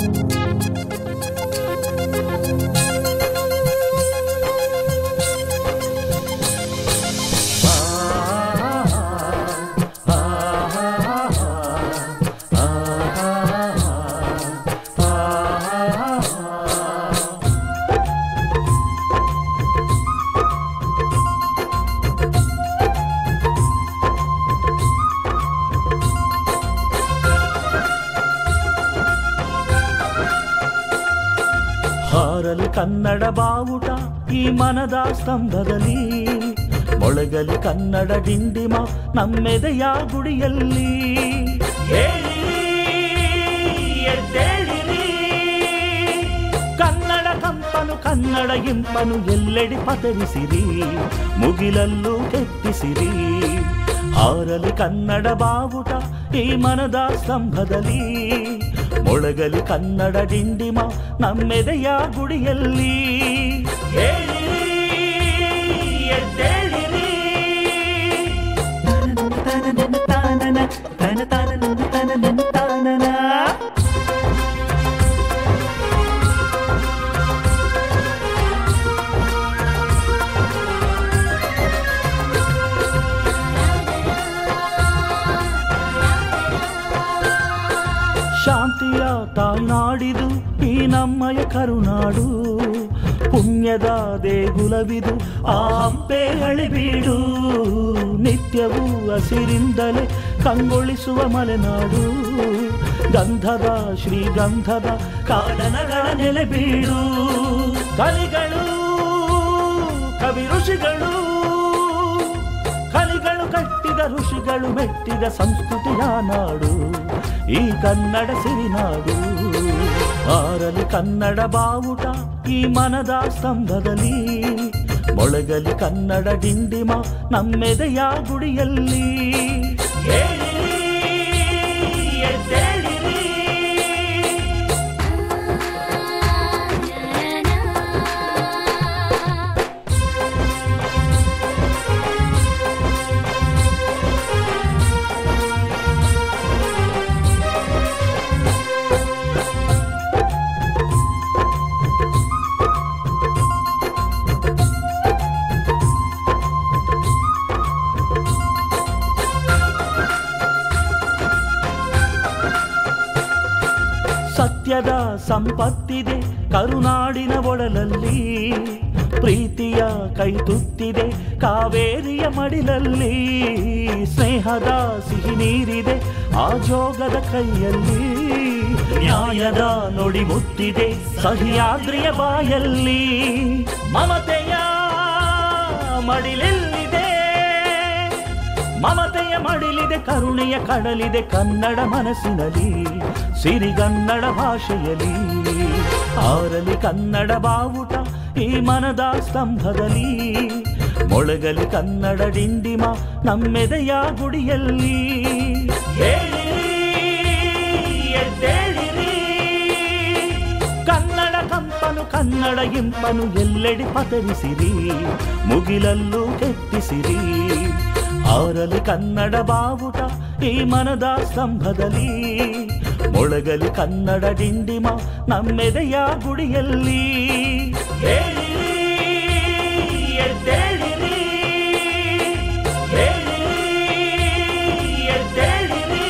ಹಾರಲಿ ಕನ್ನಡ ಬಾವುಟ ಈ ಮನದ ಸ್ತಂಭದಲ್ಲಿ ಮೊಳಗಲಿ ಕನ್ನಡ ಡಿಂಡಿಮ ನಮ್ಮೆದೆಯ ಗುಡಿಯಲ್ಲಿ ಹೇಳಿರಿ, ಎದ್ದೇಳಿರಿ. ಕನ್ನಡ ಕಂಪನು ಕನ್ನಡ ಇಂಪನು ಎಲ್ಲೆಡೆ ಪತರಿಸಿರಿ ಮುಗಿಲಲ್ಲೂ ಕೆತ್ತಿಸಿರಿ ಹಾರಲಿ ಕನ್ನಡ ಬಾವುಟ ಈ ಮನದ ಸ್ತಂಭದಲ್ಲಿ ಮೊಳಗಲಿ ಕನ್ನಡ ಡಿಂಡಿಮ ನಮ್ಮೆದೆಯ ಗುಡಿಯಲ್ಲಿ ಹೇಳಿರಿ, ಎದ್ದೇಳಿರಿ. ಶಾಂತಿಯ ತಾಯ್ನಾಡಿದು ಈ ನಮ್ಮಯ ಕರುನಾಡು ಪುಣ್ಯದ ದೇಗುಲವಿದು ಆ ಹಂಪೆ ಅಳಿಬೀಡು ನಿತ್ಯವೂ ಹಸಿರಿಂದಲೇ ಕಂಗೊಳಿಸುವ ಮಲೆನಾಡು ಗಂಧದ ಶ್ರೀಗಂಧದ ಕಾನನಗಳ ನೆಲೆಬೀಡು ಕಲಿಗಳು ಕವಿ ಋಷಿಗಳು ಕಲಿಗಳು ಕಟ್ಟಿದ ಋಷಿಗಳು ಮೆಟ್ಟಿದ ಸಂಸ್ಕೃತಿಯ ನಾಡು ಈ ಕನ್ನಡ ಸಿರಿನಾಡು ಆರಲಿ ಕನ್ನಡ ಬಾವುಟ ಈ ಮನದ ಸ್ತಂಭದಲ್ಲಿ ಮೊಳಗಲಿ ಕನ್ನಡ ಡಿಂಡಿಮ ನಮ್ಮೆದೆಯ ಗುಡಿಯಲ್ಲಿ ಹೇಳಿರಿ, ಎದ್ದೇಳಿರಿ. ಸತ್ಯದ ಸಂಪತ್ತಿದೆ ಕರುನಾಡಿನ ಒಡಲಲ್ಲಿ ಪ್ರೀತಿಯ ಕೈ ತುತ್ತಿದೆ ಕಾವೇರಿಯ ಮಡಿಲಲ್ಲಿ ಸ್ನೇಹದ ಸಿಹಿ ನೀರಿದೆ ಆ ಜೋಗದ ಕೈಯಲ್ಲಿ ನ್ಯಾಯದ ನುಡಿ ಮುತ್ತಿದೆ ಸಹ್ಯಾದ್ರಿಯ ಬಾಯಲ್ಲಿ ಮಮತೆಯ ಮಡಿಲೆಲ್ಲಿದೆ ಮಮತೆಯ ಮಡಿಲಿದೆ ಕರುಣೆಯ ಕಡಲಿದೆ ಕನ್ನಡ ಮನಸ್ಸಿನಲ್ಲಿ ಸಿರಿಗನ್ನಡ ಭಾಷೆಯಲ್ಲಿ ಆರಲಿ ಕನ್ನಡ ಬಾವುಟ ಈ ಮನದ ಸ್ತಂಭದಲ್ಲಿ ಮೊಳಗಲಿ ಕನ್ನಡ ಡಿಂಡಿಮ ನಮ್ಮೆದೆಯ ಗುಡಿಯಲ್ಲಿ ಹೇಳಿರಿ, ಎದ್ದೇಳಿರಿ. ಕನ್ನಡ ಕಂಪನು ಕನ್ನಡ ಇಂಪನು ಎಲ್ಲೆಡೆ ಪತರಿಸಿರಿ ಮುಗಿಲಲ್ಲೂ ಕೆತ್ತಿಸಿರಿ ಆರಲಿ ಕನ್ನಡ ಬಾವುಟ ಈ ಮನದ ಸ್ತಂಭದಲ್ಲಿ ಮೊಳಗಲಿ ಕನ್ನಡ ಡಿಂಡಿಮ ನಮ್ಮೆದೆಯ ಗುಡಿಯಲ್ಲಿ ಹೇಳಿರಿ, ಎದ್ದೇಳಿರಿ. ಹೇಳಿರಿ, ಎದ್ದೇಳಿರಿ.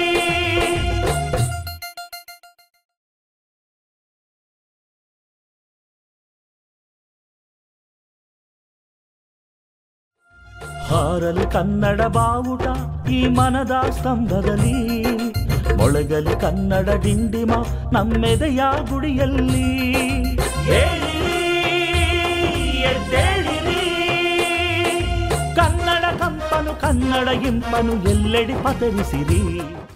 ಹಾರಲಿ ಕನ್ನಡ ಬಾವುಟ ಈ ಮನದ ಸ್ತಂಭದಲ್ಲಿ ಮೊಳಗಲಿ ಕನ್ನಡ ಡಿಂಡಿಮ ನಮ್ಮೆದೆಯ ಗುಡಿಯಲ್ಲಿ ಹೇಳಿರಿ, ಎದ್ದೇಳಿರಿ. ಕನ್ನಡ ಕಂಪನು ಕನ್ನಡ ಇಂಪನು ಎಲ್ಲೆಡೆ ಪತರಿಸಿರಿ